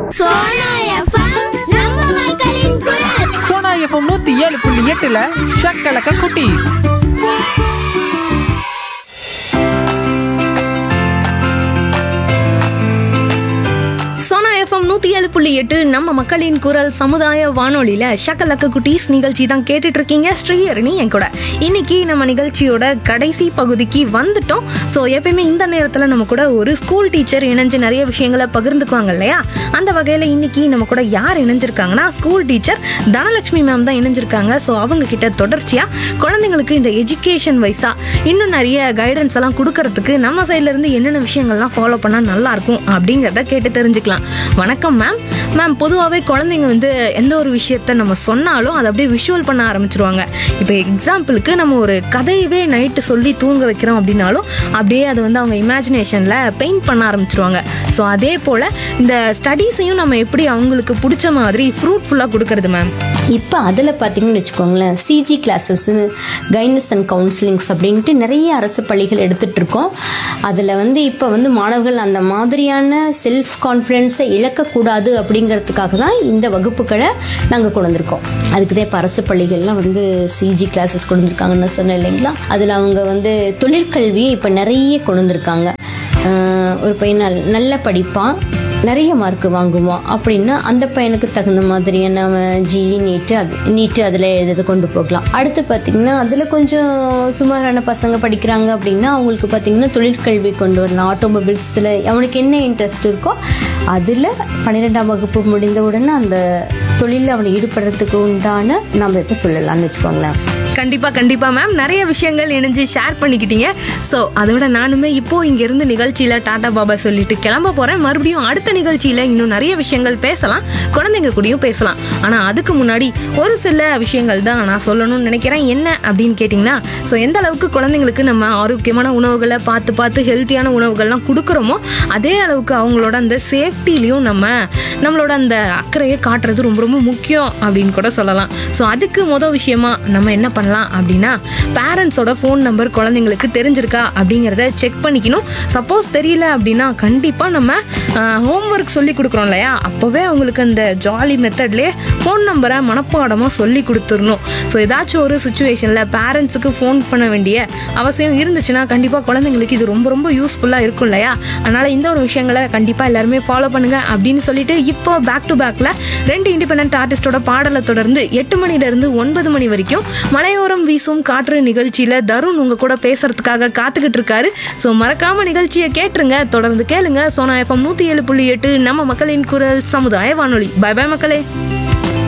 Sona FM நம்ம மக்களின் குரல் சோனா எஃப்எம் நூத்தி ஏழு புள்ளி எட்டுல ஷக்கலக்க குட்டி சோனா எஃப்எம் நூத்தி ஏழு புள்ளி எட்டு நம்ம மக்களின் குரல் சமுதாய வானொலியில ஷக்கலக்க குட்டீஸ் நிகழ்ச்சி தான் கேட்டுட்டு இருக்கீங்க ஸ்ரீஹரணி என் கூட இன்னைக்கு நம்ம நிகழ்ச்சியோட கடைசி பகுதிக்கு வந்துட்டோம் ஸோ எப்பயுமே இந்த நேரத்தில் நம்ம கூட ஒரு ஸ்கூல் டீச்சர் இணைஞ்சு நிறைய விஷயங்களை பகிர்ந்துக்குவாங்க இல்லையா அந்த வகையில் இன்னைக்கு நம்ம கூட யார் இணைஞ்சிருக்காங்கன்னா ஸ்கூல் டீச்சர் தனலட்சுமி மேம் தான் இணைஞ்சிருக்காங்க ஸோ அவங்க கிட்ட தொடர்ச்சியா குழந்தைங்களுக்கு இந்த எஜுகேஷன் வைஸா இன்னும் நிறைய கைடன்ஸ் எல்லாம் கொடுக்கறதுக்கு நம்ம சைட்ல இருந்து என்னென்ன விஷயங்கள்லாம் ஃபாலோ பண்ணா நல்லா இருக்கும் அப்படிங்கிறத கேட்டு தெரிஞ்சுக்கலாம் வணக்கம் மேம் மேம் பொதுவாகவே குழந்தைங்க வந்து எந்த ஒரு விஷயத்த நம்ம சொன்னாலும் அதை அப்படியே விஷுவல் பண்ண ஆரம்பிச்சிருவாங்க இப்போ எக்ஸாம்பிளுக்கு நம்ம ஒரு கதையவே நைட்டு சொல்லி தூங்க வைக்கிறோம் அப்படின்னாலும் அப்படியே அதை வந்து அவங்க இமேஜினேஷனில் பெயிண்ட் பண்ண ஆரம்பிச்சிருவாங்க ஸோ அதே போல் இந்த ஸ்டடீஸையும் நம்ம எப்படி அவங்களுக்கு பிடிச்ச மாதிரி ஃப்ரூட்ஃபுல்லாக கொடுக்கறது மேம் இப்போ அதில் பார்த்தீங்கன்னு வச்சுக்கோங்களேன் CG classes guidance and counsellings அப்படின்ட்டு நிறைய அரசு பள்ளிகள் எடுத்துட்டு இருக்கோம் அதில் வந்து இப்போ வந்து மாணவர்கள் அந்த மாதிரியான செல்ஃப் கான்ஃபிடென்ஸை இழக்கக்கூடாது அப்படிங்கிறதுக்காக தான் இந்த வகுப்புகளை நாங்கள் கொண்டு வந்திருக்கோம் அதுக்கு தான் இப்போ அரசு பள்ளிகள்லாம் வந்து சிஜி கிளாஸஸ் கொண்டு வந்திருக்காங்கன்னு சொன்னேன் இல்லைங்களா அதில் அவங்க வந்து தொழிற்கல்வியை இப்போ நிறைய கொண்டு வந்திருக்காங்க ஆஹ் ஒரு பையன் நல் நல்ல படிப்பான் நிறைய மார்க் வாங்குவான் அப்படின்னா அந்த பையனுக்கு தகுந்த மாதிரியான ஜி நீட்டு அது நீட்டு அதில் எழுத கொண்டு போகலாம் அடுத்து பார்த்தீங்கன்னா அதில் கொஞ்சம் சுமாரான பசங்க படிக்கிறாங்க அப்படின்னா அவங்களுக்கு பார்த்தீங்கன்னா தொழிற்கல்வி கொண்டு வரலாம் ஆட்டோமொபைல்ஸில் அவனுக்கு என்ன இன்ட்ரெஸ்ட் இருக்கோ அதில் பன்னிரெண்டாம் வகுப்பு முடிந்த உடனே அந்த தொழிலில் அவனை ஈடுபடுறதுக்கு உண்டான நம்ம இப்போ சொல்லலாம்னு வச்சுக்கோங்களேன் கண்டிப்பா கண்டிப்பா மேம் நிறைய விஷயங்கள் இணைஞ்சு ஷேர் பண்ணிக்கிட்டீங்க ஸோ அதோட நானுமே இப்போ இங்க இருந்து நிகழ்ச்சியில டாடா பாபா சொல்லிட்டு கிளம்ப போறேன் மறுபடியும் அடுத்த நிகழ்ச்சியில இன்னும் நிறைய விஷயங்கள் பேசலாம் குழந்தைங்க கூடயும் பேசலாம் ஆனா அதுக்கு முன்னாடி ஒரு சில விஷயங்கள் தான் நான் சொல்லணும்னு நினைக்கிறேன் என்ன அப்படின்னு கேட்டிங்கன்னா ஸோ எந்த அளவுக்கு குழந்தைங்களுக்கு நம்ம ஆரோக்கியமான உணவுகளை பார்த்து பார்த்து ஹெல்த்தியான உணவுகள்லாம் கொடுக்குறோமோ அதே அளவுக்கு அவங்களோட அந்த சேஃப்டிலையும் நம்ம நம்மளோட அந்த அக்கறையை காட்டுறது ரொம்ப ரொம்ப முக்கியம் அப்படின்னு கூட சொல்லலாம் ஸோ அதுக்கு மொதல் விஷயமா நம்ம என்ன பண்ணலாம் அப்படின்னா பேரண்ட்ஸோட ஃபோன் நம்பர் குழந்தைங்களுக்கு தெரிஞ்சிருக்கா அப்படிங்கிறத செக் பண்ணிக்கணும் சப்போஸ் தெரியல அப்படின்னா கண்டிப்பாக நம்ம ஹோம்ஒர்க் சொல்லி கொடுக்குறோம் இல்லையா அப்போவே அவங்களுக்கு அந்த ஜாலி மெத்தட்லேயே ஃபோன் நம்பரை மனப்பாடமாக சொல்லி கொடுத்துடணும் ஸோ ஏதாச்சும் ஒரு சுச்சுவேஷனில் பேரண்ட்ஸுக்கு ஃபோன் பண்ண வேண்டிய அவசியம் இருந்துச்சுன்னா கண்டிப்பாக குழந்தைங்களுக்கு இது ரொம்ப ரொம்ப யூஸ்ஃபுல்லாக இருக்கும் இல்லையா அதனால் இந்த ஒரு விஷயங்களை கண்டிப்பாக எல்லாருமே ஃபாலோ பண்ணுங்க அப்படின்னு சொல்லிட்டு இப்போ பேக் டு பேக்கில் ரெண்டு இண்டிபெண்ட் ஆர்டிஸ்டோட பாடலை தொடர்ந்து எட்டு மணிலேருந்து ஒன்பது மணி வரைக்கும் மலையோரம் வீசும் காற்று நிகழ்ச்சியில் தருண் உங்க கூட பேசுறதுக்காக காத்துக்கிட்டு இருக்காரு ஸோ மறக்காம நிகழ்ச்சியை கேட்டுருங்க தொடர்ந்து கேளுங்க சோனா எஃப்எம் நூற்றி ஏழு புள்ளி எட்டு நம்ம மக்களின் குரல் சமுதாய வானொலி பை பை மக்களே